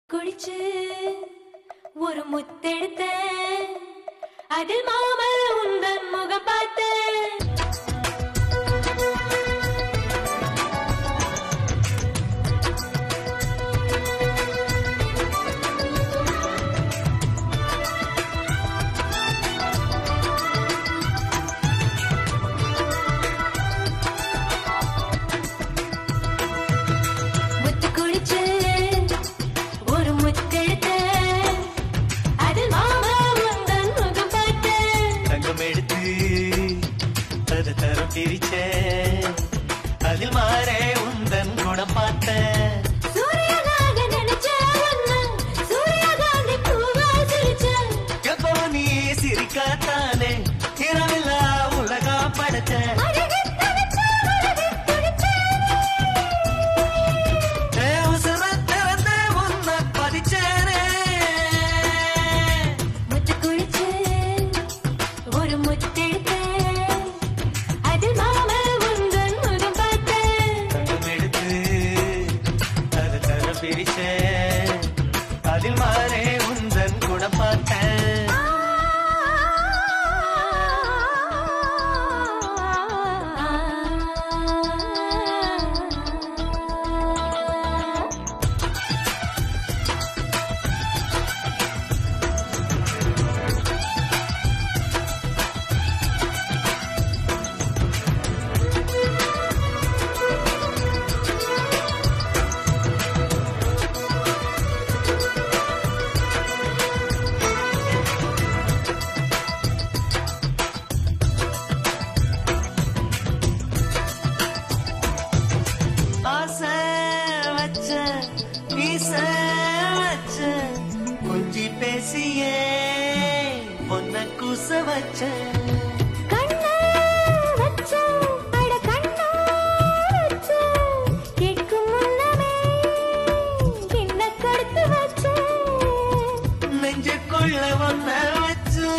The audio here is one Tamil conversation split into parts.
குளிச்சு ஒரு முத்தெடுத்த அதில் மாமல் உந்தன் முகம் பார்த்தேன் முத்து குளிச்சு ஒரு முத்தெடுத்த அதில் மாமல் உந்தன் முகம் பார்த்தேன் தங்கம் எடுத்து அது தரம் பிரிச்ச அதில் மாறே உந்தன் குணம் பார்த்தேன் சூரியனாக நினைச்ச உன்னை சூரியகாந்தி பூவா சிரிச்சேன் எப்போ நீ சிரிக்காத்தானே இரவில்லா உலகம் படைச்ச அழகு தவிச்ச அழகு துடிச்சேன் ஏ உசுர திறந்து உன்னை பதிச்சேனே முத்து குளிச்சு ஒரு முத்தெடுத்த அதில் மாமல் உந்தன் முகம் பார்த்தேன் தங்கம் எடுத்து அது தரம் பிரிச்ச அதில் மாறே உந்தன் குணம் பார்த்தேன் ஆசை வச்ச வீச வச்ச கொஞ்சி பேசியே பொன்ன கூச வச்ச கண்ணை வச்ச, அட கண்ணை வச்ச, கேட்கும் முன்னமே என்னை கொடுத்து வச்ச. நெஞ்சுக்குள்ள ஒன்ன வச்சு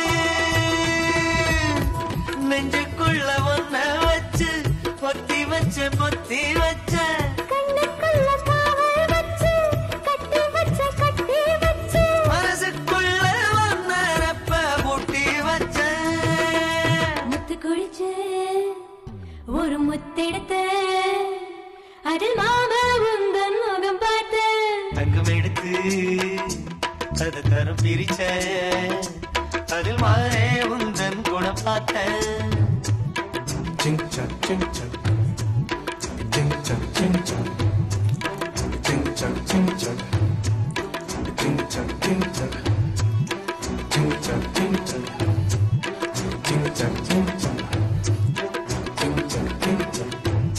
நெஞ்சுக்குள்ள ஒன்ன வச்சு பொத்தி வச்ச பொத்தி வச்ச கண்ணுக்குள்ள காவல் வச்சு, கட்டி வச்ச, கட்டி வச்ச. மனசுக்குள்ள ஒன்ன ரப்ப பூட்டி வச்ச முத்து குளிச்சு, ஒரு முத்தெடுத்த அதில் மாம உந்தன் முகம் பார்த்தேன் தங்கம் எடுத்து அது தரம் பிரிச்ச அதில் மாறே உந்தன் குணம் பார்த்தேன் Ching chak ching chak. Ching chak ching chak. Ching chak ching chak. Ching chak ching chak. Ching chak ching chak. Ching chak ching chak. Ching chak ching chak.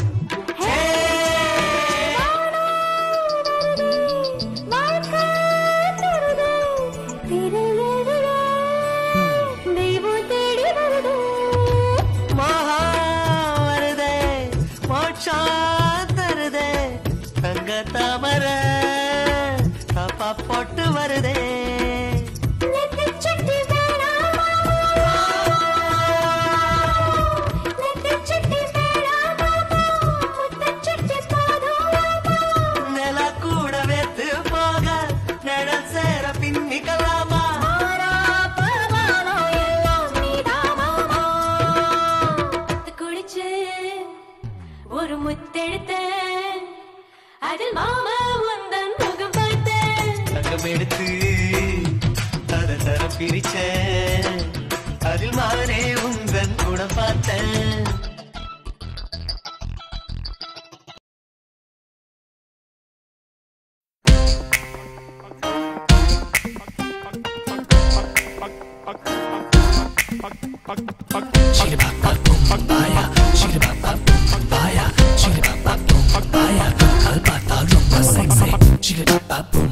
வாழ்க்கை தொடுது, திரையெழுதே, தெய்வம் தேடி வருது. மகா வருதே மோட்சா தருதே தங்க தாமர தப்பா போட்டு வருதே நெத்திச் சுட்டி வேணாமா? நெத்திச் சுட்டி வேணாமா? முத்தச் சுட்டி போதுமாமா? நில கூட வேத்து போக நிழல் சேர பின்னிக்கலாமா ஆராப்பமானோ எல்லாம் நீதாமாமா. முத்து குளிச்சு, ஒரு முத்தெடுத்த அதில் மாமா உந்தன் முகம் பார்த்தேன் தங்கம் எடுத்து அத தரம் பிரிச்ச அதில் மாறே உந்தன் கூட பார்த்தேன் Chili